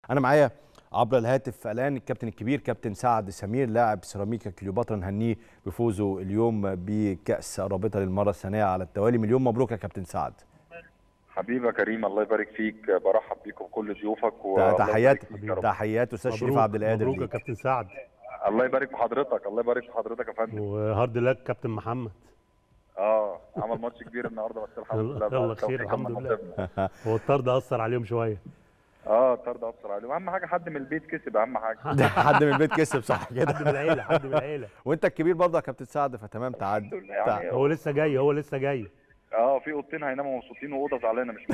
انا معايا عبر الهاتف الان الكابتن الكبير كابتن سعد سمير لاعب سيراميكا كليوباترا نهنيه بفوزه اليوم بكاس الرابطه للمره الثانيه على التوالي مليون مبروك يا كابتن سعد حبيبي يا كريم الله يبارك فيك برحب بيك وبكل ضيوفك تحيات تحيات استاذ شريف عبد القادر مبروك يا كابتن سعد الله يبارك في حضرتك الله يبارك في حضرتك يا فندم وهارد لك كابتن محمد اه عمل ماتش كبير النهارده بس الحمد لله يلا خير الحمد لله هو الطرد اثر عليهم شويه اه الطرد اثر عليهم اهم حاجه حد من البيت كسب اهم حاجه حد من البيت كسب صح كده حد من العيله حد من العيله وانت الكبير برضه يا كابتن سعد فتمام تعدي يعني هو لسه جاي هو لسه جاي اه في اوضتين هيناموا مبسوطين واوضه زعلانه مش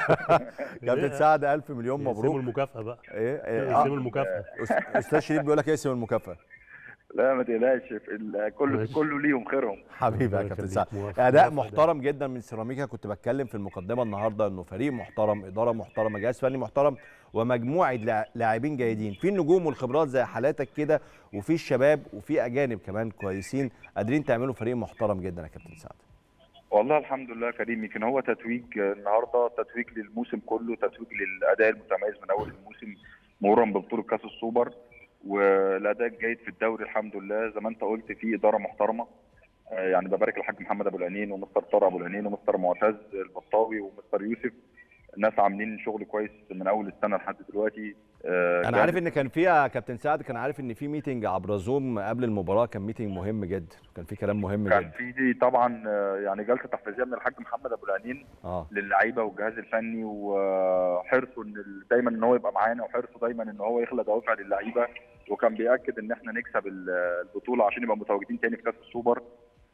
كابتن سعد الف مليون مبروك يقسموا المكافاه بقى ايه ايه يقسموا المكافاه استاذ شريف بيقول لك اقسم المكافاه لا ما تقلقش كله كله ليهم خيرهم حبيبي يا كابتن سعد اداء محترم جدا من سيراميكا كنت بتكلم في المقدمه النهارده انه فريق محترم اداره محترمه جهاز فني محترم ومجموعه لاعبين جيدين في النجوم والخبرات زي حالاتك كده وفي الشباب وفي اجانب كمان كويسين قادرين تعملوا فريق محترم جدا يا كابتن سعد والله الحمد لله يا كريم يمكن هو تتويج النهارده تتويج للموسم كله تتويج للاداء المتميز من اول الموسم مرورا ببطوله كاس السوبر والاداء الجيد في الدوري الحمد لله زي ما انت قلت في اداره محترمه يعني ببارك الحاج محمد ابو العنين ومستر طارق ابو العنين ومستر معتز البطاوي ومستر يوسف الناس عاملين شغل كويس من اول السنه لحد دلوقتي انا عارف ان كان فيها كابتن سعد كان عارف ان في ميتنج عبر زوم قبل المباراه كان ميتنج مهم جدا كان في كلام مهم كان جدا في دي طبعا يعني جلسه تحفيزيه من الحاج محمد ابو العنين اه للعيبه والجهاز الفني وحرصه ان دايما ان هو يبقى معانا وحرصه دايما ان هو يخلق دوافع للعيبه وكان بياكد ان احنا نكسب البطوله عشان نبقى متواجدين تاني في كاس السوبر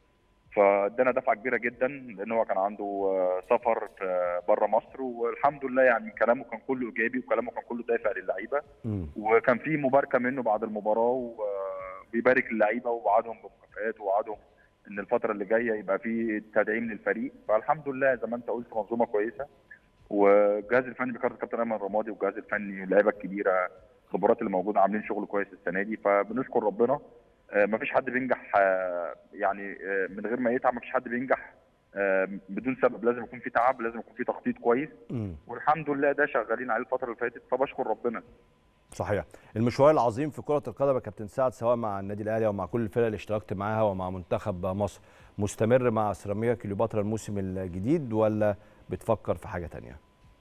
فادانا دفعه كبيره جدا لان هو كان عنده سفر بره مصر والحمد لله يعني كلامه كان كله ايجابي وكلامه كان كله دافع للعيبه وكان في مباركه منه بعد المباراه وبيبارك للعيبه ووعدهم بمكافآت ووعدهم ان الفتره اللي جايه يبقى في تدعيم للفريق فالحمد لله زي ما انت قلت منظومه كويسه والجهاز الفني بقياده الكابتن ايمن رمادي والجهاز الفني اللعيبه الكبيره الخبرات اللي موجوده عاملين شغل كويس السنه دي فبنشكر ربنا ما فيش حد بينجح يعني من غير ما يتعب ما فيش حد بينجح بدون سبب لازم يكون في تعب لازم يكون في تخطيط كويس والحمد لله ده شغالين عليه الفتره اللي فاتت فبشكر ربنا صحيح المشوار العظيم في كره القدم يا كابتن سعد سواء مع النادي الاهلي او مع كل الفرق اللي اشتركت معاها ومع منتخب مصر مستمر مع سيراميكا كليوباترا الموسم الجديد ولا بتفكر في حاجه ثانيه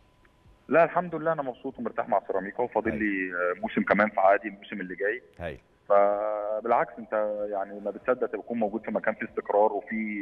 لا الحمد لله انا مبسوط ومرتاح مع سيراميكا وفاضل لي موسم كمان في عادي الموسم اللي جاي هاي فبالعكس انت يعني ما بتصدق تكون موجود في مكان فيه استقرار وفي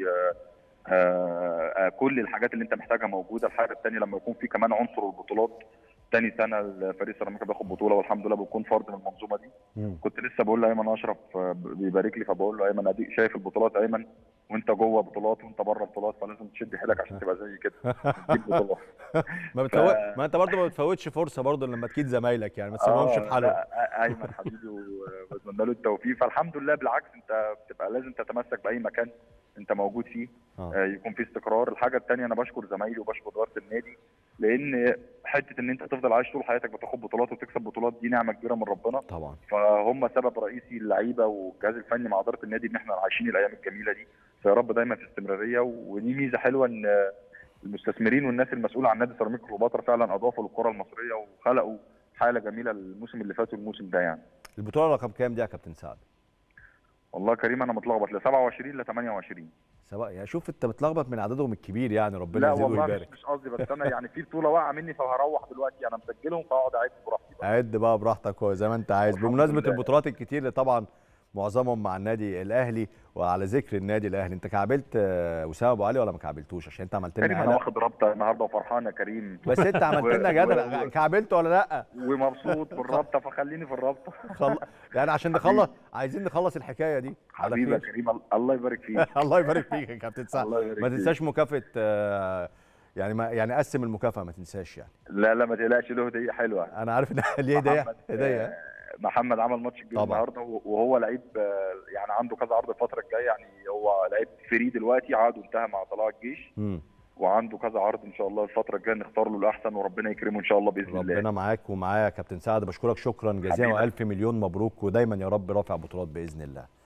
آآ آآ كل الحاجات اللي انت محتاجها موجوده الحاجه الثانيه لما يكون في كمان عنصر البطولات تاني سنه الفريق سيراميكا بياخد بطوله والحمد لله بيكون فرد من المنظومه دي مم. كنت لسه بقول لايمن اشرف بيبارك لي فبقول له ايمن اديك شايف البطولات ايمن وانت جوه بطولات وانت بره بطولات فلازم تشد حيلك عشان تبقى زي كده تجيب بطولات ما بتفوت ف... ما انت برضه ما بتفوتش فرصه برضه لما تكيد زمايلك يعني ما تسيبهمش في حالهم ايمن حبيبي وبتمنى له التوفيق فالحمد لله بالعكس انت بتبقى لازم تتمسك باي مكان انت موجود فيه آه. آه يكون في استقرار الحاجه الثانيه انا بشكر زمايلي وبشكر اداره النادي لان حته ان انت تفضل عايش طول حياتك بتاخد بطولات وتكسب بطولات دي نعمه كبيره من ربنا طبعا فهم سبب رئيسي اللعيبه والجهاز الفني مع اداره النادي ان احنا عايشين الايام الجميله دي فيا رب دايما في استمراريه ودي ميزه حلوه ان المستثمرين والناس المسؤوله عن نادي سيراميكا كليوباترا فعلا اضافوا للكره المصريه وخلقوا حاله جميله الموسم اللي فات والموسم ده يعني البطوله رقم كام دي يا كابتن سعد؟ والله يا كريم انا متلخبط ل 27 ل 28 سواء يعني شوف انت بتلخبط من عددهم الكبير يعني ربنا لا يزيده والله ويبارك مش, مش قصدي بس انا يعني في بطوله واقعه مني فهروح دلوقتي انا مسجلهم فاقعد اعد براحتي بقى. عد بقى براحتك هو زي ما انت عايز الحمد بمناسبه لله. البطولات الكتير اللي طبعا معظمهم مع النادي الاهلي وعلى ذكر النادي الاهلي انت كعبلت آه، وسام ابو علي ولا ما كعبلتوش عشان انت عملت كريم لنا انا قلق واخد رابطه النهارده وفرحان يا كريم بس انت عملت لنا و- جدل و- كعبلته ولا لا ومبسوط بالرابطه فخليني في الرابطه خل... يعني عشان نخلص عايزين نخلص الحكايه دي على حبيبي يا خير. كريم الله يبارك فيك الله يبارك فيك يا كابتن سعد الله يبارك ما فيك. تنساش مكافاه آه، يعني ما يعني قسم المكافاه ما تنساش يعني لا لا ما تقلقش له هديه حلوه انا عارف ان ليه هديه محمد- هديه آه، محمد عمل ماتش كبير طبعا. النهارده وهو لعيب آه، يعني عنده كذا عرض الفتره الجايه يعني هو لعيب فري دلوقتي عقده انتهى مع طلائع الجيش مم. وعنده كذا عرض ان شاء الله الفتره الجايه نختار له الاحسن وربنا يكرمه ان شاء الله باذن الله ربنا معاك ومعايا يا كابتن سعد بشكرك شكرا جزيلا حبيبي. والف مليون مبروك ودايما يا رب رافع بطولات باذن الله